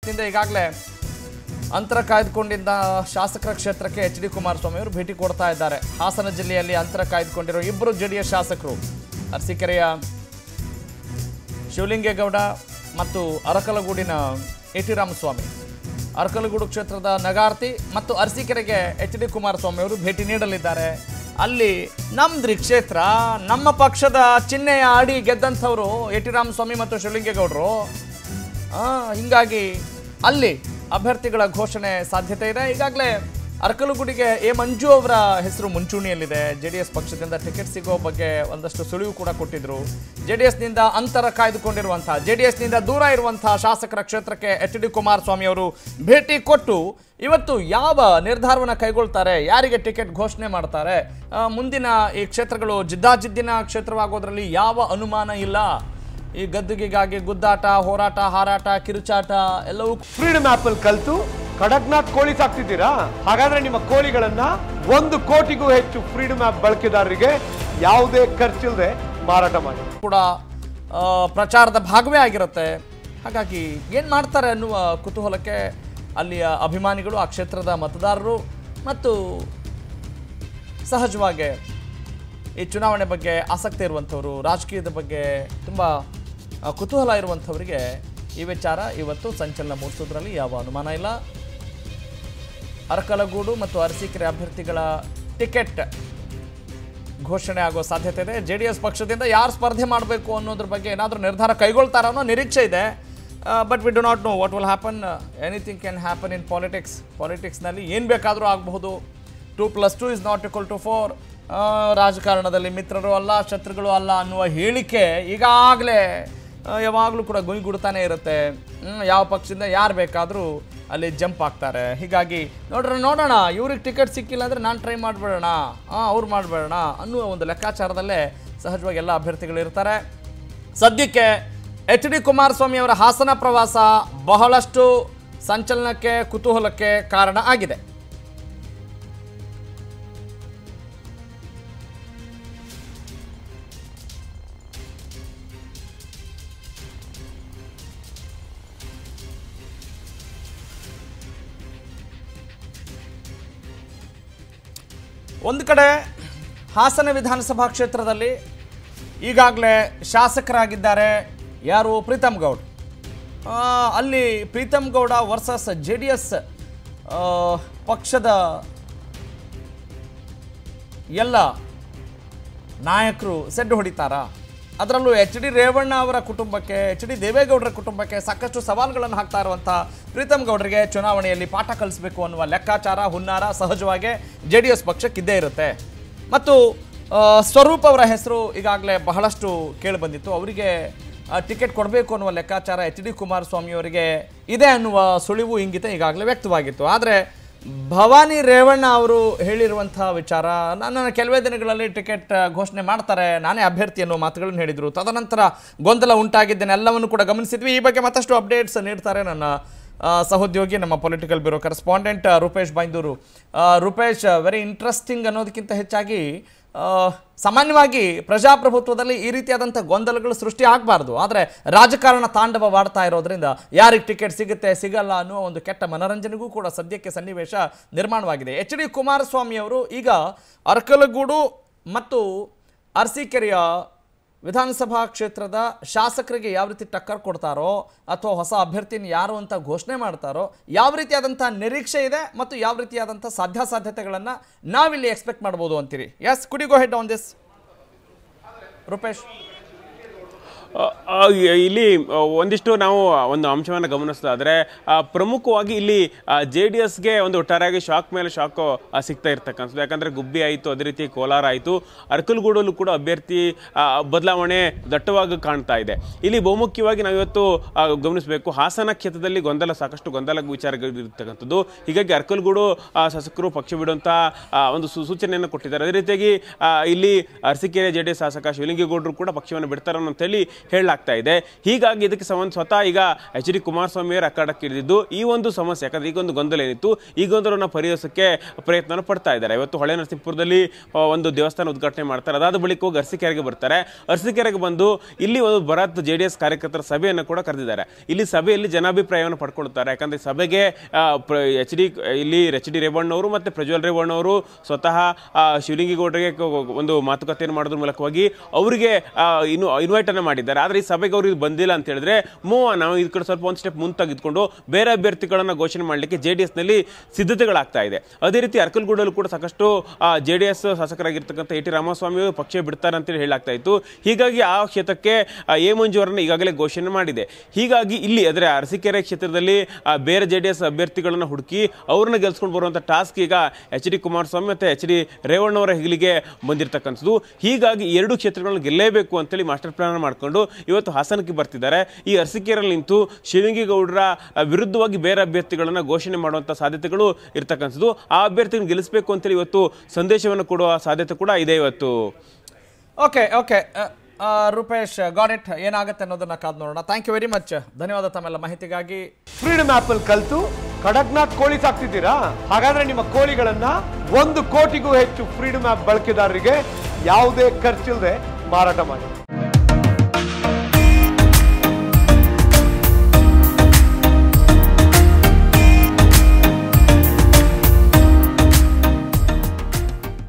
ಪಕ್ಷದಿಂದ ಈಗಾಗಲೇ ಅಂತರ ಕಾಯ್ದುಕೊಂಡಿದ್ದ ಶಾಸಕರ ಕ್ಷೇತ್ರಕ್ಕೆ ಎಚ್ ಡಿ ಕುಮಾರಸ್ವಾಮಿ ಅವರು ಭೇಟಿ ಕೊಡ್ತಾ ಇದ್ದಾರೆ ಹಾಸನ ಜಿಲ್ಲೆಯಲ್ಲಿ ಅಂತರ ಕಾಯ್ದುಕೊಂಡಿರೋ ಇಬ್ಬರು ಜೆ ಡಿ ಎಸ್ ಶಾಸಕರು ಅರಸೀಕೆರೆಯ ಶಿವಲಿಂಗೇಗೌಡ ಮತ್ತು ಅರಕಲಗೂಡಿನ ಎ ಟಿ ರಾಮಸ್ವಾಮಿ ಅರಕಲಗೂಡು ಕ್ಷೇತ್ರದ ನಗಾರ್ತಿ ಮತ್ತು ಅರಸೀಕೆರೆಗೆ ಎಚ್ ಡಿ ಕುಮಾರಸ್ವಾಮಿ ಅವರು ಭೇಟಿ ನೀಡಲಿದ್ದಾರೆ ಅಲ್ಲಿ ನಮ್ದ್ರಿ ಕ್ಷೇತ್ರ ನಮ್ಮ ಪಕ್ಷದ ಚಿಹ್ನೆಯ ಅಡಿ ಗೆದ್ದಂಥವರು ಎ ಟಿ ರಾಮಸ್ವಾಮಿ ಮತ್ತು ಶಿವಲಿಂಗೇಗೌಡರು ಆ, ಹಿಂಗಾಗಿ ಅಲ್ಲಿ ಅಭ್ಯರ್ಥಿಗಳ ಘೋಷಣೆ ಸಾಧ್ಯತೆ ಇದೆ ಈಗಾಗಲೇ ಅರಕಲಗೂಡಿಗೆ ಎ ಮಂಜು ಅವರ ಹೆಸರು ಮುಂಚೂಣಿಯಲ್ಲಿದೆ ಜೆ ಡಿ ಎಸ್ ಪಕ್ಷದಿಂದ ಟಿಕೆಟ್ ಸಿಗೋ ಬಗ್ಗೆ ಒಂದಷ್ಟು ಸುಳಿವು ಕೂಡ ಕೊಟ್ಟಿದ್ರು ಜೆ ಡಿ ಎಸ್ನಿಂದ ಅಂತರ ಕಾಯ್ದುಕೊಂಡಿರುವಂತಹ ಜೆ ಡಿ ಎಸ್ನಿಂದ ದೂರ ಇರುವಂತಹ ಶಾಸಕರ ಕ್ಷೇತ್ರಕ್ಕೆ ಎಚ್ ಡಿ ಕುಮಾರಸ್ವಾಮಿ ಅವರು ಭೇಟಿ ಕೊಟ್ಟು ಇವತ್ತು ಯಾವ ನಿರ್ಧಾರವನ್ನು ಕೈಗೊಳ್ತಾರೆ ಯಾರಿಗೆ ಟಿಕೆಟ್ ಘೋಷಣೆ ಮಾಡ್ತಾರೆ ಆ, ಮುಂದಿನ ಈ ಕ್ಷೇತ್ರಗಳು ಜಿದ್ದಾಜಿದ್ದಿನ ಕ್ಷೇತ್ರವಾಗೋದ್ರಲ್ಲಿ ಯಾವ ಅನುಮಾನ ಇಲ್ಲ ಈ ಗದ್ದುಗೆಗಾಗಿ ಗುದ್ದಾಟ ಹೋರಾಟ ಹಾರಾಟ ಕಿರುಚಾಟ ಎಲ್ಲವೂ ಫ್ರೀಡಮ್ ಆಪ್ ಅಲ್ಲಿ ಕಲ್ತು ಕಡಕ್ನಾಥ್ ಕೋಳಿ ಸಾಕ್ತಿದ್ದೀರಾ ಹಾಗಾದ್ರೆ ನಿಮ್ಮ ಕೋಳಿಗಳನ್ನ ಒಂದು ಕೋಟಿಗೂ ಹೆಚ್ಚು ಫ್ರೀಡಮ್ ಆಪ್ ಬಳಕೆದಾರರಿಗೆ ಯಾವುದೇ ಖರ್ಚಿಲ್ಲದೆ ಮಾರಾಟ ಮಾಡಿ ಕೂಡ ಆ, ಪ್ರಚಾರದ ಭಾಗವೇ ಆಗಿರುತ್ತೆ ಹಾಗಾಗಿ ಏನು ಮಾಡ್ತಾರೆ ಅನ್ನುವ ಕುತೂಹಲಕ್ಕೆ ಅಲ್ಲಿಯ ಅಭಿಮಾನಿಗಳು ಆ ಕ್ಷೇತ್ರದ ಮತದಾರರು ಮತ್ತು ಸಹಜವಾಗಿ ಈ ಚುನಾವಣೆ ಬಗ್ಗೆ ಆಸಕ್ತಿ ಇರುವಂಥವ್ರು ರಾಜಕೀಯದ ಬಗ್ಗೆ ತುಂಬ ಆ, ಕುತೂಹಲ ಇರುವಂಥವರಿಗೆ ಈ ವಿಚಾರ ಇವತ್ತು ಸಂಚಲನ ಮೂಡಿಸೋದ್ರಲ್ಲಿ ಯಾವ ಅನುಮಾನ ಇಲ್ಲ ಅರಕಲಗೂಡು ಮತ್ತು ಅರಸೀಕೆರೆ ಅಭ್ಯರ್ಥಿಗಳ ಟಿಕೆಟ್ ಘೋಷಣೆ ಆಗೋ ಸಾಧ್ಯತೆ ಇದೆ ಜೆ ಡಿ ಎಸ್ ಪಕ್ಷದಿಂದ ಯಾರು ಸ್ಪರ್ಧೆ ಮಾಡಬೇಕು ಅನ್ನೋದ್ರ ಬಗ್ಗೆ ಏನಾದರೂ ನಿರ್ಧಾರ ಕೈಗೊಳ್ತಾರ ಅನ್ನೋ ನಿರೀಕ್ಷೆ ಇದೆ but we do not know what will happen anything can happen in politics ಪಾಲಿಟಿಕ್ಸ್ನಲ್ಲಿ ಏನು ಬೇಕಾದರೂ ಆಗಬಹುದು two plus two is not equal to four ರಾಜಕಾರಣದಲ್ಲಿ ಮಿತ್ರರು ಅಲ್ಲ ಶತ್ರುಗಳು ಅಲ್ಲ ಅನ್ನುವ ಹೇಳಿಕೆ ಈಗಾಗಲೇ ಯಾವಾಗಲೂ ಕೂಡ ಗುಯ್ಗುಡ್ತಾನೆ ಇರುತ್ತೆ ಹ್ಮ್, ಯಾವ ಪಕ್ಷದಿಂದ ಯಾರು ಬೇಕಾದರೂ ಅಲ್ಲಿ ಜಂಪ್ ಆಗ್ತಾರೆ ಹೀಗಾಗಿ ನೋಡ್ರಿ ನೋಡೋಣ ಇವ್ರಿಗೆ ಟಿಕೆಟ್ ಸಿಕ್ಕಿಲ್ಲ ಅಂದರೆ ನಾನು ಟ್ರೈ ಮಾಡಿಬಿಡೋಣ ಹಾಂ ಅವ್ರು ಮಾಡಿಬಿಡೋಣ ಅನ್ನುವ ಒಂದು ಲೆಕ್ಕಾಚಾರದಲ್ಲೇ ಸಹಜವಾಗಿ ಎಲ್ಲ ಅಭ್ಯರ್ಥಿಗಳು ಇರ್ತಾರೆ ಸದ್ಯಕ್ಕೆ ಎಚ್ ಡಿ ಕುಮಾರಸ್ವಾಮಿ ಅವರ ಹಾಸನ ಪ್ರವಾಸ ಬಹಳಷ್ಟು ಸಂಚಲನಕ್ಕೆ ಕುತೂಹಲಕ್ಕೆ ಕಾರಣ ಆಗಿದೆ ಒಂದು ಕಡೆ ಹಾಸನ ವಿಧಾನಸಭಾ ಕ್ಷೇತ್ರದಲ್ಲಿ ಈಗಾಗಲೇ ಶಾಸಕರಾಗಿದ್ದಾರೆ ಯಾರು ಪ್ರೀತಮ್ ಗೌಡ್ ಆ, ಅಲ್ಲಿ Preetham Gowda versus J D S ಪಕ್ಷದ ಎಲ್ಲ ನಾಯಕರು ಸೆಡ್ಡು ಹೊಡಿತಾರಾ ಅದರಲ್ಲೂ ಎಚ್ ಡಿ ರೇವಣ್ಣ ಅವರ ಕುಟುಂಬಕ್ಕೆ ಎಚ್ ಡಿ ದೇವೇಗೌಡರ ಕುಟುಂಬಕ್ಕೆ ಸಾಕಷ್ಟು ಸವಾಲುಗಳನ್ನು ಹಾಕ್ತಾ ಇರುವಂಥ ಪ್ರೀತಮ್ ಗೌಡರಿಗೆ ಚುನಾವಣೆಯಲ್ಲಿ ಪಾಠ ಕಲಿಸಬೇಕು ಅನ್ನುವ ಲೆಕ್ಕಾಚಾರ ಹುನ್ನಾರ ಸಹಜವಾಗಿ ಜೆ ಡಿ ಎಸ್ ಪಕ್ಷಕ್ಕಿದ್ದೇ ಇರುತ್ತೆ ಮತ್ತು ಆ, ಸ್ವರೂಪ್ ಅವರ ಹೆಸರು ಈಗಾಗಲೇ ಬಹಳಷ್ಟು ಕೇಳಿಬಂದಿತ್ತು ಅವರಿಗೆ ಟಿಕೆಟ್ ಕೊಡಬೇಕು ಅನ್ನುವ ಲೆಕ್ಕಾಚಾರ ಎಚ್ ಡಿ ಕುಮಾರಸ್ವಾಮಿ ಅವರಿಗೆ ಇದೆ ಅನ್ನುವ ಸುಳಿವು ಇಂಗಿತ ಈಗಾಗಲೇ ವ್ಯಕ್ತವಾಗಿತ್ತು ಆದರೆ ಭವಾನಿ ರೇವಣ್ಣ ಅವರು ಹೇಳಿರುವಂಥ ವಿಚಾರ ನನ್ನ ಕೆಲವೇ ದಿನಗಳಲ್ಲಿ ಟಿಕೆಟ್ ಘೋಷಣೆ ಮಾಡ್ತಾರೆ ನಾನೇ ಅಭ್ಯರ್ಥಿ ಅನ್ನೋ ಮಾತುಗಳನ್ನು ಹೇಳಿದರು ತದನಂತರ ಗೊಂದಲ ಉಂಟಾಗಿದ್ದೇನೆ ಎಲ್ಲವನ್ನು ಕೂಡ ಗಮನಿಸಿದ್ವಿ ಈ ಬಗ್ಗೆ ಮತ್ತಷ್ಟು ಅಪ್ಡೇಟ್ಸ್ ನೀಡ್ತಾರೆ ನನ್ನ ಆ, ಸಹೋದ್ಯೋಗಿ ನಮ್ಮ political bureau correspondent Rupesh Baindur ಆ, ರೂಪೇಶ್ ವೆರಿ ಇಂಟ್ರೆಸ್ಟಿಂಗ್ ಅನ್ನೋದಕ್ಕಿಂತ ಹೆಚ್ಚಾಗಿ ಆ, ಸಾಮಾನ್ಯವಾಗಿ ಪ್ರಜಾಪ್ರಭುತ್ವದಲ್ಲಿ ಈ ರೀತಿಯಾದಂಥ ಗೊಂದಲಗಳು ಸೃಷ್ಟಿ ಆಗಬಾರ್ದು ಆದರೆ ರಾಜಕಾರಣ ತಾಂಡವವಾಡ್ತಾ ಇರೋದ್ರಿಂದ ಯಾರಿಗೆ ಟಿಕೆಟ್ ಸಿಗುತ್ತೆ ಸಿಗಲ್ಲ ಅನ್ನುವ ಒಂದು ಕೆಟ್ಟ ಮನರಂಜನೆಗೂ ಕೂಡ ಸದ್ಯಕ್ಕೆ ಸನ್ನಿವೇಶ ನಿರ್ಮಾಣವಾಗಿದೆ ಎಚ್ ಡಿ ಕುಮಾರಸ್ವಾಮಿ ಅವರು ಈಗ ಅರ್ಕಲಗೂಡು ಮತ್ತು ಅರಸೀಕೆರೆಯ ವಿಧಾನಸಭಾ ಕ್ಷೇತ್ರದ ಶಾಸಕರಿಗೆ ಯಾವ ರೀತಿ ಟಕ್ಕರ್ ಕೊಡ್ತಾರೋ ಅಥವಾ ಹೊಸ ಅಭ್ಯರ್ಥಿನ ಯಾರು ಅಂತ ಘೋಷಣೆ ಮಾಡ್ತಾರೋ ಯಾವ ರೀತಿಯಾದಂಥ ನಿರೀಕ್ಷೆ ಇದೆ ಮತ್ತು ಯಾವ ರೀತಿಯಾದಂಥ ಸಾಧ್ಯಾಸಾಧ್ಯತೆಗಳನ್ನು ನಾವಿಲ್ಲಿ ಎಕ್ಸ್ಪೆಕ್ಟ್ ಮಾಡ್ಬೋದು ಅಂತೀರಿ yes could go ahead on this Rupesh ಆ, ಆ, ಇಲ್ಲಿ ಆ, ಒಂದಿಷ್ಟು ನಾವು ಒಂದು ಅಂಶವನ್ನು ಗಮನಿಸೋದಾದ್ರೆ ಆ, ಪ್ರಮುಖವಾಗಿ ಇಲ್ಲಿ ಜೆ ಡಿ ಎಸ್ಗೆ ಒಂದು ಒಟ್ಟಾರೆಯಾಗಿ ಶಾಕ್ ಮೇಲೆ ಶಾಕ್ ಸಿಗ್ತಾ ಇರ್ತಕ್ಕಂಥದ್ದು ಯಾಕಂದ್ರೆ ಗುಬ್ಬಿ ಆಯಿತು ಅದೇ ರೀತಿ ಕೋಲಾರ ಆಯಿತು ಅರಕಲಗೂಡಲ್ಲೂ ಕೂಡ ಅಭ್ಯರ್ಥಿ ಆ, ಬದಲಾವಣೆ ದಟ್ಟವಾಗಿ ಕಾಣ್ತಾ ಇದೆ ಇಲ್ಲಿ ಬಹುಮುಖ್ಯವಾಗಿ ನಾವಿವತ್ತು ಆ, ಗಮನಿಸಬೇಕು ಹಾಸನ ಕ್ಷೇತ್ರದಲ್ಲಿ ಗೊಂದಲ ಸಾಕಷ್ಟು ಗೊಂದಲ ವಿಚಾರಗಳಿರ್ತಕ್ಕಂಥದ್ದು ಹೀಗಾಗಿ ಅರಕಲಗೂಡು ಆ, ಶಾಸಕರು ಪಕ್ಷ ಬಿಡುವಂಥ ಆ, ಒಂದು ಸೂ- ಸೂಚನೆಯನ್ನು ಕೊಟ್ಟಿದ್ದಾರೆ ಅದೇ ರೀತಿಯಾಗಿ ಆ, ಇಲ್ಲಿ ಅರಸೀಕೆರೆ ಜೆ ಡಿ ಎಸ್ ಶಾಸಕ ಶಿವಲಿಂಗೇಗೌಡರು ಕೂಡ ಪಕ್ಷವನ್ನು ಬಿಡ್ತಾರೆ ಅಂತೇಳಿ ಹೇಳಲಾಗ್ತಾ ಇದೆ ಹೀಗಾಗಿ ಇದಕ್ಕೆ ಸಂಬಂಧ ಸ್ವತಃ ಈಗ ಎಚ್ ಡಿ ಕುಮಾರಸ್ವಾಮಿ ಅವರು ಅಖಾಡಕ್ಕೆ ಇಳಿದಿದ್ದು ಈ ಒಂದು ಸಮಸ್ಯೆ ಯಾಕಂದ್ರೆ ಈಗ ಒಂದು ಗೊಂದಲ ಏನಿತ್ತು ಈ ಗೊಂದಲವನ್ನು ಪರಿಹರಿಸಕ್ಕೆ ಪ್ರಯತ್ನ ಪಡ್ತಾ ಇದ್ದಾರೆ ಇವತ್ತು ಹೊಳೆ ನರಸೀಪುರದಲ್ಲಿ ಆ, ಒಂದು ದೇವಸ್ಥಾನ ಉದ್ಘಾಟನೆ ಮಾಡ್ತಾರೆ ಅದಾದ ಬಳಿಕ ಹೋಗಿ ಅರಸೀಕೆರೆಗೆ ಬರ್ತಾರೆ ಅರಸೀಕೆರೆಗೆ ಬಂದು ಇಲ್ಲಿ ಒಂದು ಭರತ್ ಜೆ ಡಿ ಎಸ್ ಕಾರ್ಯಕರ್ತರ ಸಭೆಯನ್ನು ಕೂಡ ಕರೆದಿದ್ದಾರೆ ಇಲ್ಲಿ ಸಭೆಯಲ್ಲಿ ಜನಾಭಿಪ್ರಾಯವನ್ನು ಪಡ್ಕೊಳ್ತಾರೆ ಯಾಕಂದ್ರೆ ಸಭೆಗೆ ಎಚ್ ಡಿ ಇಲ್ಲಿ ಎಚ್ ಡಿ ರೇವಣ್ಣವರು ಮತ್ತು ಪ್ರಜ್ವಲ್ ರೇವಣ್ಣವರು ಸ್ವತಃ ಆ, ಶಿವಲಿಂಗೇಗೌಡರಿಗೆ ಕ- ಒಂದು ಮಾತುಕತೆಯನ್ನು ಮಾಡೋದ್ರ ಮೂಲಕವಾಗಿ ಅವರಿಗೆ ಇನ್ನು ಇನ್ವೈಟ್ ಅನ್ನು ಮಾಡಿದ್ದಾರೆ ಆದರೆ ಈ ಸಭೆಗೆ ಅವರು ಇದು ಬಂದಿಲ್ಲ ಅಂತ ಹೇಳಿದ್ರೆ ಮೂವ ನಾವು ಈ ಕಡೆ ಸ್ವಲ್ಪ ಒಂದು ಸ್ಟೆಪ್ ಮುಂದೆ ತೆಗೆದುಕೊಂಡು ಬೇರೆ ಅಭ್ಯರ್ಥಿಗಳನ್ನು ಘೋಷಣೆ ಮಾಡಲಿಕ್ಕೆ ಜೆ ಡಿ ಎಸ್ನಲ್ಲಿ ಸಿದ್ಧತೆಗಳಾಗ್ತಾ ಇದೆ ಅದೇ ರೀತಿ ಅರ್ಕಲ್ಗೂಡಲ್ಲೂ ಕೂಡ ಸಾಕಷ್ಟು ಜೆ ಡಿ ಎಸ್ ಶಾಸಕರಾಗಿರ್ತಕ್ಕಂಥ ಎ ಟಿ ರಾಮಸ್ವಾಮಿ ಅವರು ಪಕ್ಷ ಬಿಡ್ತಾರೆ ಅಂತೇಳಿ ಹೇಳಲಾಗ್ತಾ ಇತ್ತು ಹೀಗಾಗಿ ಆ ಕ್ಷೇತ್ರಕ್ಕೆ ಆ, ಎ ಮಂಜು ಅವರನ್ನು ಈಗಾಗಲೇ ಘೋಷಣೆ ಮಾಡಿದೆ ಹೀಗಾಗಿ ಇಲ್ಲಿ ಅಂದರೆ ಅರಸೀಕೆರೆ ಕ್ಷೇತ್ರದಲ್ಲಿ ಆ, ಬೇರೆ ಜೆ ಡಿ ಎಸ್ ಅಭ್ಯರ್ಥಿಗಳನ್ನು ಹುಡುಕಿ ಅವ್ರನ್ನ ಗೆಲ್ಸ್ಕೊಂಡು ಬರುವಂಥ ಟಾಸ್ಕ್ ಈಗ ಎಚ್ ಡಿ ಕುಮಾರಸ್ವಾಮಿ ಮತ್ತು ಎಚ್ ಡಿ ರೇವಣ್ಣವರ ಹೆಗಲಿಗೆ ಬಂದಿರತಕ್ಕಂಥದ್ದು ಹೀಗಾಗಿ ಈ ಎರಡು ಕ್ಷೇತ್ರಗಳನ್ನು ಗೆಲ್ಲೇಬೇಕು ಅಂತೇಳಿ ಮಾಸ್ಟರ್ ಪ್ಲಾನ್ ಮಾಡಿಕೊಂಡು ಇವತ್ತು ಹಾಸನಕ್ಕೆ ಬರ್ತಿದ್ದಾರೆ ಈ ಅರಸೀಕೆರೆಯಲ್ಲಿ ನಿಂತು ಶಿವಲಿಂಗೇಗೌಡರ ಆ, ವಿರುದ್ಧವಾಗಿ ಬೇರೆ ಅಭ್ಯರ್ಥಿಗಳನ್ನು ಘೋಷಣೆ ಮಾಡುವಂಥ ಸಾಧ್ಯತೆಗಳು ಇರ್ತಕ್ಕಂಥದ್ದು ಆ ಅಭ್ಯರ್ಥಿಗಳನ್ನು ಗೆಲ್ಲಿಸಬೇಕು ಅಂತೇಳಿ ಇವತ್ತು ಸಂದೇಶವನ್ನು ಕೊಡುವ ಸಾಧ್ಯತೆ ಕೂಡ ಇದೆ ಇವತ್ತು okay okay Rupesh got it ಏನಾಗುತ್ತೆ ಅನ್ನೋದನ್ನ ಕಾದು ನೋಡೋಣ ಥ್ಯಾಂಕ್ ಯು ವೆರಿ ಮಚ್ ಧನ್ಯವಾದ ತಮ್ಮೆಲ್ಲ ಮಾಹಿತಿಗಾಗಿ ಫ್ರೀಡಮ್ ಆಪ್ ಅಲ್ಲಿ ಕಲ್ತು ಕಡಕ್ನಾಥ್ ಕೋಳಿ ಸಾಕ್ತಿದ್ದೀರಾ ಹಾಗಾದ್ರೆ ನಿಮ್ಮ ಕೋಳಿಗಳನ್ನ ಒಂದು ಕೋಟಿಗೂ ಹೆಚ್ಚು ಫ್ರೀಡಮ್ ಆಪ್ ಬಳಕೆದಾರರಿಗೆ ಯಾವುದೇ ಖರ್ಚಿಲ್ಲದೆ ಮಾರಾಟ ಮಾಡಿ